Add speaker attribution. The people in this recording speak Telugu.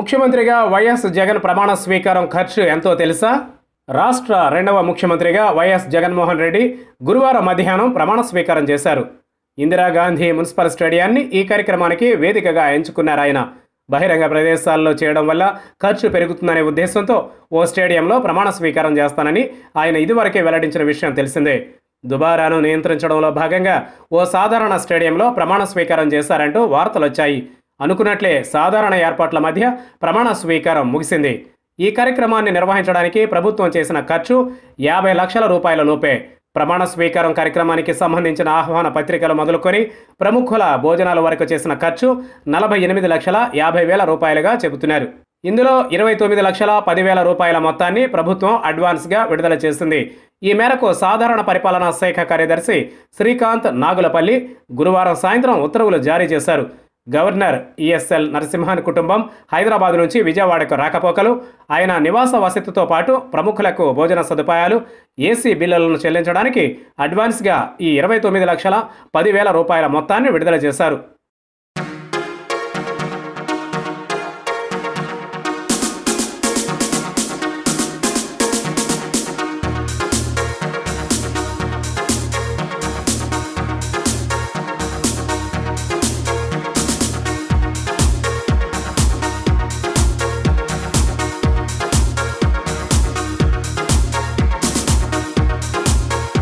Speaker 1: ముఖ్యమంత్రిగా వైఎస్ జగన్ ప్రమాణ స్వీకారం ఖర్చు ఎంతో తెలుసా రాష్ట్ర రెండవ ముఖ్యమంత్రిగా వైఎస్ జగన్మోహన్ రెడ్డి గురువారం మధ్యాహ్నం ప్రమాణ స్వీకారం చేశారు ఇందిరాగాంధీ మున్సిపల్ స్టేడియాన్ని ఈ కార్యక్రమానికి వేదికగా ఎంచుకున్నారు ఆయన బహిరంగ ప్రదేశాల్లో చేయడం వల్ల ఖర్చు పెరుగుతుందనే ఉద్దేశంతో ఓ స్టేడియంలో ప్రమాణ స్వీకారం చేస్తానని ఆయన ఇదివరకే వెల్లడించిన విషయం తెలిసిందే దుబారాను నియంత్రించడంలో భాగంగా ఓ సాధారణ స్టేడియంలో ప్రమాణ స్వీకారం చేశారంటూ వార్తలు వచ్చాయి అనుకున్నట్లే సాధారణ ఏర్పాట్ల మధ్య ప్రమాణ స్వీకారం ముగిసింది ఈ కార్యక్రమాన్ని నిర్వహించడానికి ప్రభుత్వం చేసిన ఖర్చు యాభై లక్షల రూపాయల లోపే ప్రమాణ స్వీకారం కార్యక్రమానికి సంబంధించిన ఆహ్వాన పత్రికలు మొదలుకొని ప్రముఖుల భోజనాల వరకు చేసిన ఖర్చు నలభై ఎనిమిది లక్షల యాభై వేల రూపాయలుగా చెబుతున్నారు ఇందులో ఇరవై తొమ్మిది లక్షల పదివేల రూపాయల మొత్తాన్ని ప్రభుత్వం అడ్వాన్స్గా విడుదల చేసింది ఈ మేరకు సాధారణ పరిపాలనా శాఖ కార్యదర్శి శ్రీకాంత్ నాగులపల్లి గురువారం సాయంత్రం ఉత్తర్వులు జారీ చేశారు గవర్నర్ ఈఎస్ఎల్ నరసింహన్ కుటుంబం హైదరాబాద్ నుంచి విజయవాడకు రాకపోకలు ఆయన నివాస వసతితో పాటు ప్రముఖులకు భోజన సదుపాయాలు ఏసీ బిల్లులను చెల్లించడానికి అడ్వాన్స్గా ఈ ఇరవై తొమ్మిది లక్షల పదివేల రూపాయల మొత్తాన్ని విడుదల చేశారు